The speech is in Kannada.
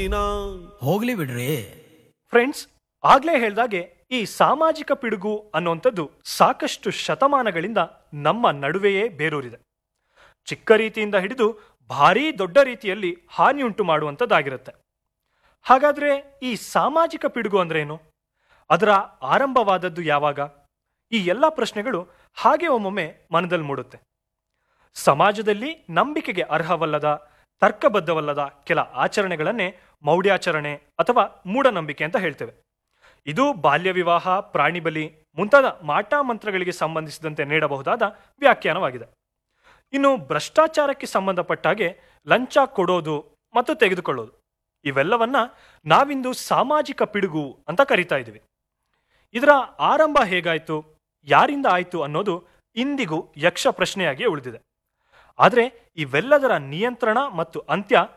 ನೀನಾ ಹೋಗ್ಲಿ ಬಿಡ್ರಿ ಫ್ರೆಂಡ್ಸ್ ಆಗ್ಲೇ ಹೇಳ್ದಾಗೆ ಈ ಸಾಮಾಜಿಕ ಪಿಡುಗು ಅನ್ನುವಂಥದ್ದು ಸಾಕಷ್ಟು ಶತಮಾನಗಳಿಂದ ನಮ್ಮ ನಡುವೆಯೇ ಬೇರೂರಿದೆ ಚಿಕ್ಕ ರೀತಿಯಿಂದ ಹಿಡಿದು ಭಾರೀ ದೊಡ್ಡ ರೀತಿಯಲ್ಲಿ ಹಾನಿಯುಂಟು ಮಾಡುವಂಥದ್ದಾಗಿರುತ್ತೆ ಹಾಗಾದ್ರೆ ಈ ಸಾಮಾಜಿಕ ಪಿಡುಗು ಅಂದ್ರೇನು ಅದರ ಆರಂಭವಾದದ್ದು ಯಾವಾಗ ಈ ಎಲ್ಲ ಪ್ರಶ್ನೆಗಳು ಹಾಗೆ ಒಮ್ಮೊಮ್ಮೆ ಮನದಲ್ಲಿ ಮೂಡುತ್ತೆ ಸಮಾಜದಲ್ಲಿ ನಂಬಿಕೆಗೆ ಅರ್ಹವಲ್ಲದ ತರ್ಕಬದ್ಧವಲ್ಲದ ಕೆಲ ಆಚರಣೆಗಳನ್ನೇ ಮೌಢ್ಯಾಚರಣೆ ಅಥವಾ ಮೂಢನಂಬಿಕೆ ಅಂತ ಹೇಳ್ತೇವೆ ಇದು ಬಾಲ್ಯ ವಿವಾಹ ಪ್ರಾಣಿ ಬಲಿ ಮುಂತಾದ ಮಾಟ ಮಂತ್ರಗಳಿಗೆ ಸಂಬಂಧಿಸಿದಂತೆ ನೀಡಬಹುದಾದ ವ್ಯಾಖ್ಯಾನವಾಗಿದೆ ಇನ್ನು ಭ್ರಷ್ಟಾಚಾರಕ್ಕೆ ಸಂಬಂಧಪಟ್ಟಾಗೆ ಲಂಚ ಕೊಡೋದು ಮತ್ತು ತೆಗೆದುಕೊಳ್ಳೋದು ಇವೆಲ್ಲವನ್ನ ನಾವಿಂದು ಸಾಮಾಜಿಕ ಪಿಡುಗು ಅಂತ ಕರಿತಾ ಇದ್ದೀವಿ ಇದರ ಆರಂಭ ಹೇಗಾಯ್ತು ಯಾರಿಂದ ಆಯ್ತು ಅನ್ನೋದು ಇಂದಿಗೂ ಯಕ್ಷ ಪ್ರಶ್ನೆಯಾಗಿ ಉಳಿದಿದೆ ಆದರೆ ಇವೆಲ್ಲದರ ನಿಯಂತ್ರಣ ಮತ್ತು ಅಂತ್ಯ